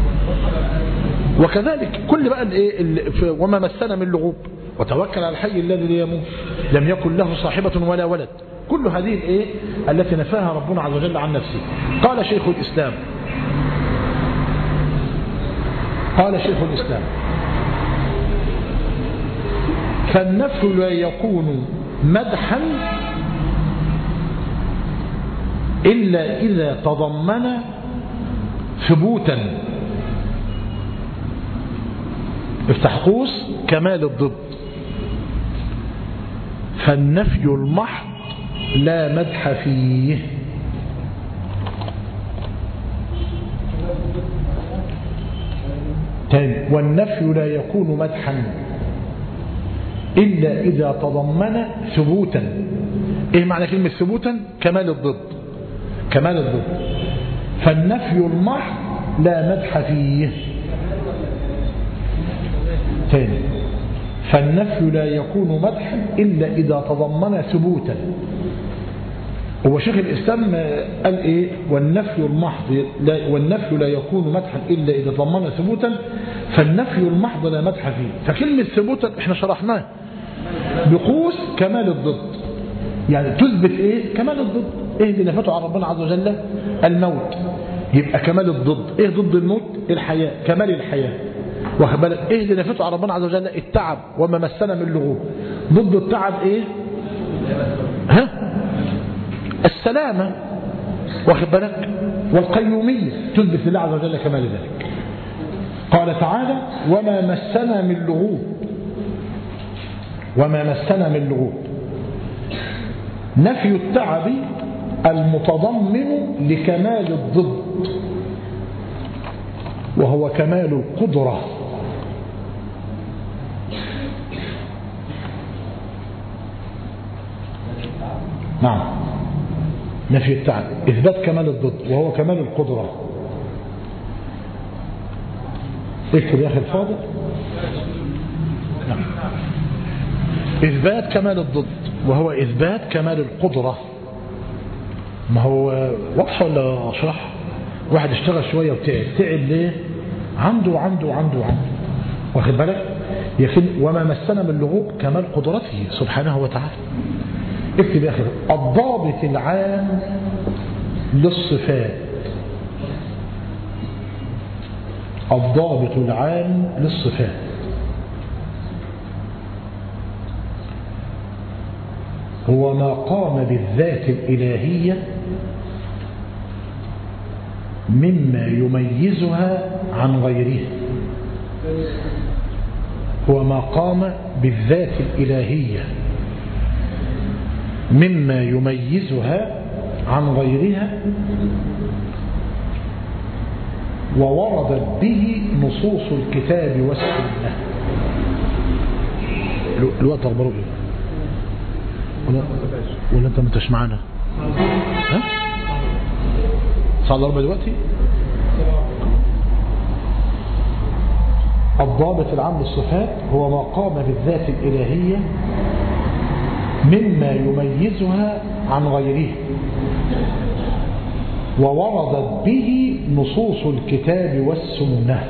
وكذلك كل بقى الايه وما مسنا من لغوب وتوكل على الحي الذي لا يموت لم يكن له صاحبة ولا ولد كل هذه الايه التي نفاها ربنا عز وجل عن نفسه قال شيخ الإسلام قال شيخ الإسلام فالنفي لا يكون مدحا إلا إذا تضمن ثبوتا افتح قوس كمال الضد فالنفي المحض لا مدح فيه تاني والنفي لا يكون مدحا إلا إذا تضمن ثبوتا إيه معنى كلمة ثبوتا كمال الضد كمال الضد فالنفي المحض لا مدح فيه تاني فالنفي لا يكون مدحا إلا إذا تضمن ثبوتا هو شيخ الإسلام قال إيه والنفي المحض لا والنفي لا يكون مدحا إلا إذا تضمن ثبوتا فالنفي المحض لا مدح فيه فكلمة ثبوتا احنا شرحناه بقوس كمال الضد يعني تثبت ايه كمال الضد ايه اللي نفته عن ربنا عز وجل الموت يبقى كمال الضد ايه ضد الموت الحياة كمال الحياة واخد بالك ايه اللي نفته عن ربنا عز وجل التعب وما مسنا من لغوب ضد التعب ايه ها السلامة واخد بالك والقيومية تثبت لله عز وجل كمال ذلك قال تعالى وما مسنا من لغوب وما مسنا من لغوب نفي التعب المتضمن لكمال الضد وهو كمال القدرة نعم نفي التعب إثبات كمال الضد وهو كمال القدرة اكتب يا أخي الفاضل نعم. إثبات كمال الضد وهو إثبات كمال القدرة ما هو واضح ولا أشرح واحد اشتغل شوية وتعب تعب ليه عنده عنده عنده عنده واخد بالك يكن وما مسنا من لغوب كمال قدرته سبحانه وتعالى اكتب يا أخي الضابط العام للصفات الضابط العام للصفات هو ما قام بالذات الإلهية مما يميزها عن غيرها هو ما قام بالذات الإلهية مما يميزها عن غيرها ووردت به نصوص الكتاب والسنة الوقت أخبره إيه ولا, ولا أنت ما انتش معانا ها صعد أربع دلوقتي الضابط العام للصفات هو ما قام بالذات الإلهية مما يميزها عن غيرها ووردت به نصوص الكتاب والسنة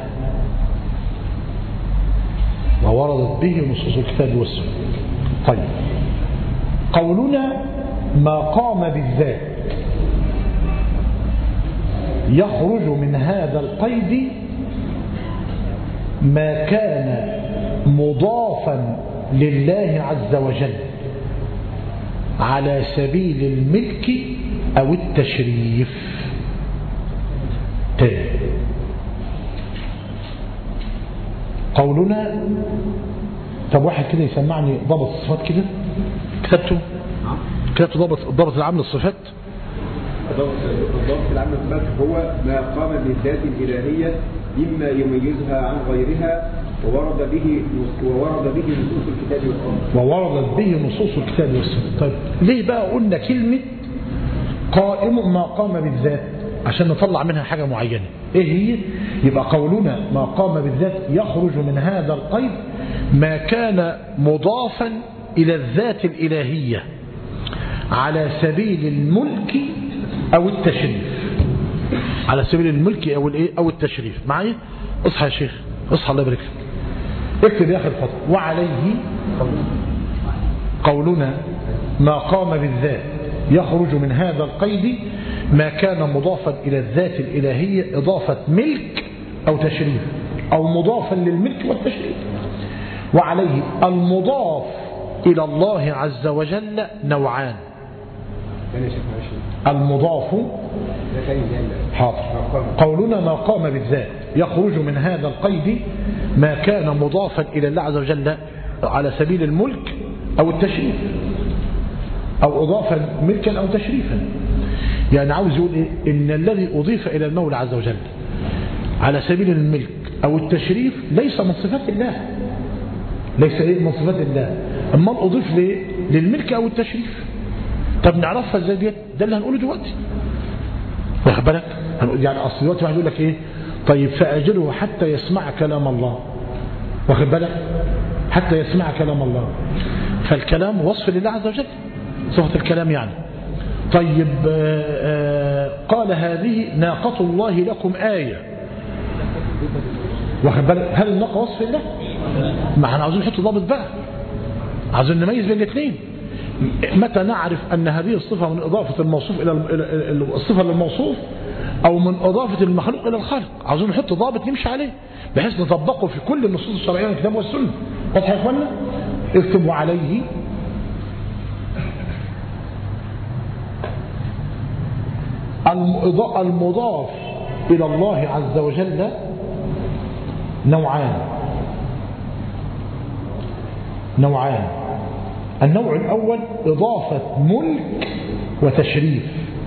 ووردت به نصوص الكتاب والسنة طيب قولنا ما قام بالذات يخرج من هذا القيد ما كان مضافا لله عز وجل على سبيل الملك أو التشريف تاني قولنا طب واحد كده يسمعني ضبط الصفات كده كتبته كتبت ضبط ضبط العام للصفات الضابط العام للصفات هو ما قام بالذات الإلهية مما يميزها عن غيرها وورد به وورد به نصوص الكتاب والسنة ووردت به نصوص الكتاب والسنة طيب ليه بقى قلنا كلمة قائم ما قام بالذات عشان نطلع منها حاجة معينة ايه هي يبقى قولنا ما قام بالذات يخرج من هذا القيد ما كان مضافا إلى الذات الإلهية على سبيل الملك أو التشريف على سبيل الملك أو الايه أو التشريف معايا اصحى يا شيخ اصحى الله يبارك فيك اكتب يا أخي الفضل وعليه قولنا ما قام بالذات يخرج من هذا القيد ما كان مضافا إلى الذات الإلهية إضافة ملك أو تشريف أو مضافا للملك والتشريف وعليه المضاف إلى الله عز وجل نوعان ثاني يا شيخ معلش المضاف ده ثاني ده حاضر قولنا ما قام بالذات يخرج من هذا القيد ما كان مضافا إلى الله عز وجل على سبيل الملك أو التشريف أو أضافا ملكا أو تشريفا يعني عاوز يقول إيه؟ إن الذي أضيف إلى المولى عز وجل على سبيل الملك أو التشريف ليس من صفات الله ليس إيه من صفات الله أما أضيف ليه للملك أو التشريف طب نعرفها ازاي ديت ده اللي هنقوله دلوقتي واخد بالك هنقول يعني اصل دلوقتي واحد يقول لك ايه طيب فاجله حتى يسمع كلام الله واخد بالك حتى يسمع كلام الله فالكلام وصف لله عز وجل صفة الكلام يعني طيب آآ آآ قال هذه ناقة الله لكم آية واخد بالك هل الناقة وصف الله ما احنا عاوزين نحط ضابط بقى عاوزين نميز بين الاثنين متى نعرف أن هذه الصفة من إضافة الموصوف إلى الصفة للموصوف أو من إضافة المخلوق إلى الخالق عاوزين نحط ضابط نمشي عليه بحيث نطبقه في كل النصوص الشرعية من الكتاب والسنة واضح يا إخوانا اكتبوا عليه المضاف إلى الله عز وجل نوعان نوعان النوع الأول إضافة ملك وتشريف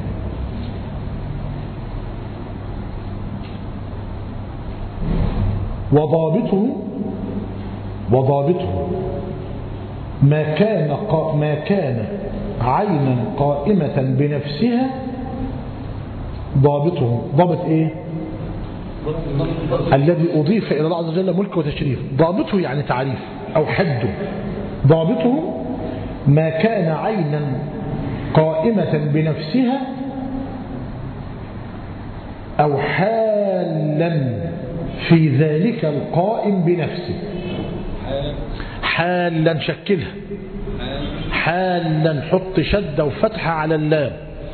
وضابطه وضابطه ما كان قا ما كان عينا قائمة بنفسها ضابطه ضابط ايه الذي أضيف إلى الله عز وجل ملك وتشريف ضابطه يعني تعريف أو حده ضابطه ما كان عينا قائمة بنفسها أو حالا في ذلك القائم بنفسه حالا شكلها حالا حط شدة وفتحة على اللام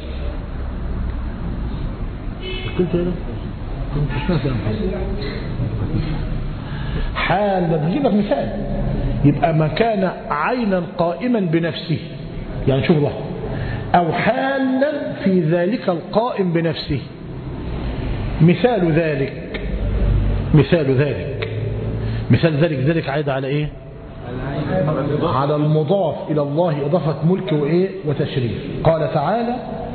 قلت ايه كنت مش حالا هجيب لك مثال يبقى ما كان عينا قائما بنفسه يعني شوف الله أو حالا في ذلك القائم بنفسه مثال ذلك مثال ذلك مثال ذلك ذلك عايد على ايه على المضاف إلى الله إضافة ملك وإيه وتشريف قال تعالى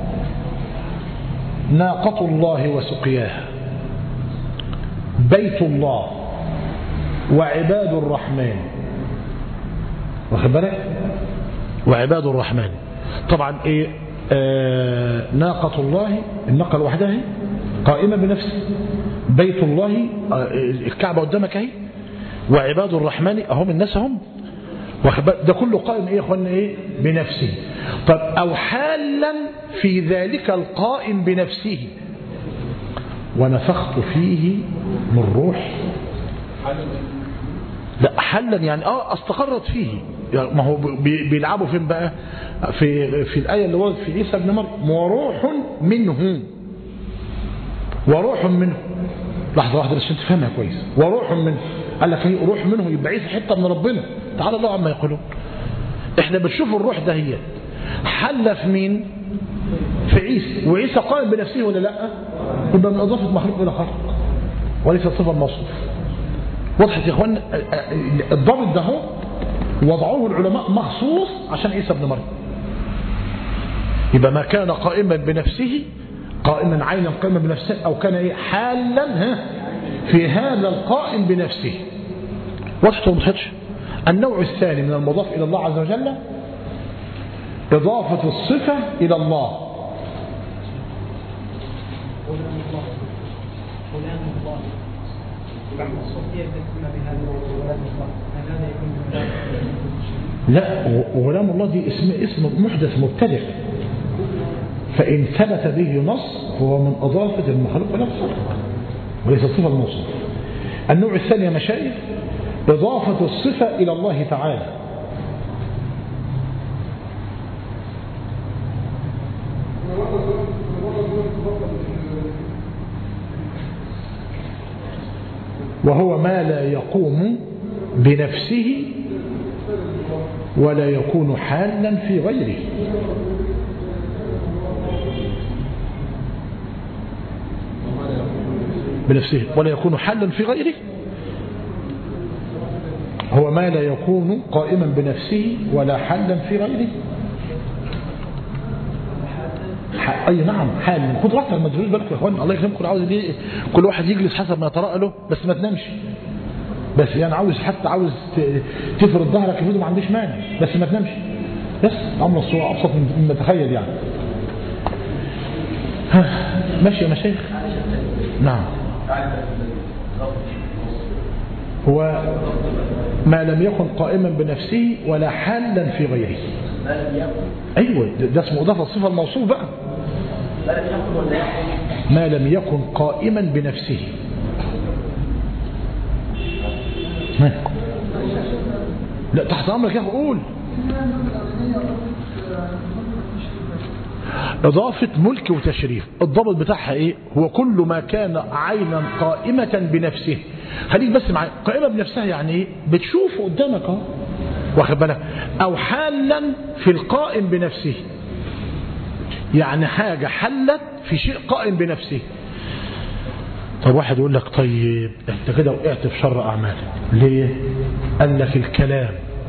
ناقة الله وسقياها بيت الله وعباد الرحمن واخد بالك وعباد الرحمن طبعا ايه آه ناقة الله الناقة لوحدها اهي قائمة بنفسه بيت الله آه الكعبة قدامك اهي وعباد الرحمن اهم الناس هم ده كله قائم ايه يا اخوانا ايه بنفسه طب او حالا في ذلك القائم بنفسه ونفخت فيه من روح لا حلا يعني اه استقرت فيه يعني ما هو بيلعبوا فين بقى في في الايه اللي وردت في عيسى ابن مريم وروح منه وروح منه لحظه واحده بس عشان تفهمها كويس وروح منه قال لك هي روح منه يبقى عيسى حته من ربنا تعالى الله عما يقولون احنا بنشوف الروح ده هي حل في مين في عيسى وعيسى قائم بنفسه ولا لا يبقى من اضافه مخلوق الى خلق وليس صفه الموصوف وضحت يا اخوان الضابط ده هو وضعوه العلماء مخصوص عشان عيسى ابن مريم يبقى ما كان قائما بنفسه قائما عينا قائما بنفسه او كان ايه حالا ها في هذا القائم بنفسه وضحت ولا وضحتش النوع الثاني من المضاف الى الله عز وجل اضافه الصفه الى الله لا غلام الله دي اسم اسم محدث مبتدع فإن ثبت به نص هو من إضافة المخلوق إلى الخلق وليس الصفة الموصوف النوع الثاني يا مشايخ إضافة الصفة إلى الله تعالى وهو ما لا يقوم بنفسه ولا يكون حالا في غيره بنفسه ولا يكون حالا في غيره هو ما لا يكون قائما بنفسه ولا حالا في غيره اي نعم حال خد راحتك ما تشغلوش بالك يا اخوان الله يكرمكم عاوز ايه كل واحد يجلس حسب ما يترأى له بس ما تنامش بس يعني عاوز حتى عاوز ت- تفرد ظهرك كده ما عنديش مانع بس ما تنامش بس امر الصورة ابسط مما تخيل يعني ها، ماشي يا مشايخ نعم هو ما لم يكن قائما بنفسه ولا حالا في غيره ايوه ده- ده اسمه اضافه الصفه الموصوف بقى ما لم يكن قائما بنفسه ها. لا تحت امرك يا اخي قول إضافة ملك وتشريف الضابط بتاعها إيه هو كل ما كان عينا قائمة بنفسه خليك بس معايا قائمة بنفسها يعني إيه بتشوفه قدامك أهو واخد بالك أو حالا في القائم بنفسه يعني حاجة حلت في شيء قائم بنفسه طب واحد يقول لك طيب انت كده وقعت في شر أعمالك ليه قال لك الكلام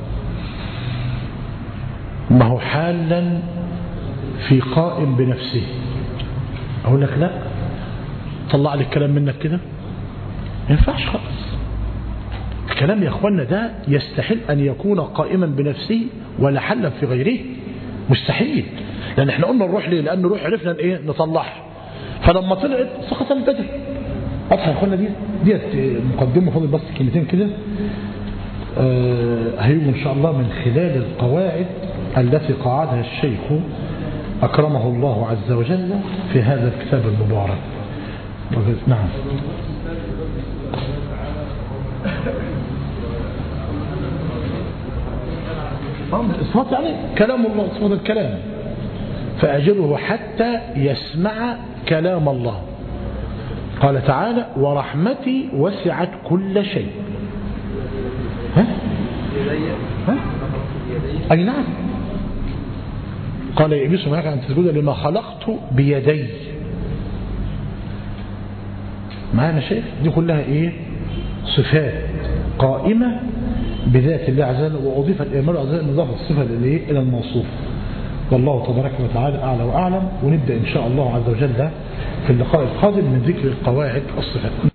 ما هو حالا في قائم بنفسه أقول لك لا طلع لي الكلام منك كده ما ينفعش خالص الكلام يا اخوانا ده يستحيل أن يكون قائما بنفسه ولا حلا في غيره مستحيل لأن احنا قلنا الروح ليه لأن الروح عرفنا ان ايه نطلعها فلما طلعت سقط البدن واضحه يا اخوانا دي ديت مقدمه فاضل بس كلمتين كده آه، هيجوا ان شاء الله من خلال القواعد التي قاعدها الشيخ أكرمه الله عز وجل في هذا الكتاب المبارك نعم إصفات يعني كلام الله إصفات الكلام فأجره حتى يسمع كلام الله قال تعالى ورحمتي وسعت كل شيء ها؟ ها؟ أي نعم قال يا إبليس معك أن تسجد لما خلقت بيدي معانا شيخ دي كلها إيه صفات قائمة بذات الله عز وجل وأضيف الإمر عز وجل إضافة الصفة إلى إلى الموصوف والله تبارك وتعالى أعلى وأعلم ونبدأ إن شاء الله عز وجل في اللقاء القادم من ذكر القواعد الصفات